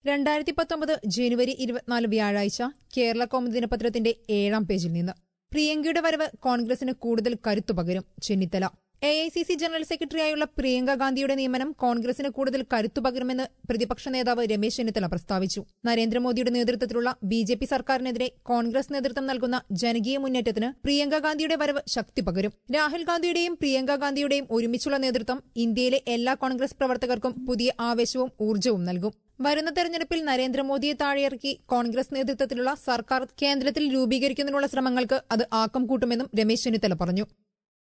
രണ്ടായിരത്തി പത്തൊമ്പത് ജനുവരി ഇരുപത്തിനാല് വ്യാഴാഴ്ച കേരള കൗമുദി ദിനപത്രത്തിന്റെ ഏഴാം പേജിൽ നിന്ന് പ്രിയങ്കയുടെ വരവ് കോൺഗ്രസിന് കൂടുതൽ കരുത്തു പകരും Chennithala A I C C general സെക്രട്ടറിയായുള്ള പ്രിയങ്ക ഗാന്ധിയുടെ നിയമനം കോൺഗ്രസിന് കൂടുതൽ കരുത്തു പകരുമെന്ന് പ്രതിപക്ഷ നേതാവ് രമേശ് ചെന്നിത്തല പ്രസ്താവിച്ചു നരേന്ദ്രമോദിയുടെ നേതൃത്വത്തിലുള്ള ബി ജെ പി സർക്കാരിനെതിരെ കോൺഗ്രസ് നേതൃത്വം നൽകുന്ന ജനകീയ മുന്നേറ്റത്തിന് പ്രിയങ്ക ഗാന്ധിയുടെ വരവ് ശക്തി പകരും രാഹുൽ ഗാന്ധിയുടെയും പ്രിയങ്ക ഗാന്ധിയുടെയും ഒരുമിച്ചുള്ള നേതൃത്വം ഇന്ത്യയിലെ എല്ലാ കോൺഗ്രസ് പ്രവർത്തകർക്കും പുതിയ ആവേശവും ഊർജ്ജവും നൽകും വരുന്ന തെരഞ്ഞെടുപ്പിൽ നരേന്ദ്രമോദിയെ താഴെയിറക്കി കോൺഗ്രസ് നേതൃത്വത്തിലുള്ള സർക്കാർ കേന്ദ്രത്തിൽ രൂപീകരിക്കുന്നതിനുള്ള ശ്രമങ്ങൾക്ക് അത് ആക്കം കൂട്ടുമെന്നും രമേശ് ചെന്നിത്തല പറഞ്ഞു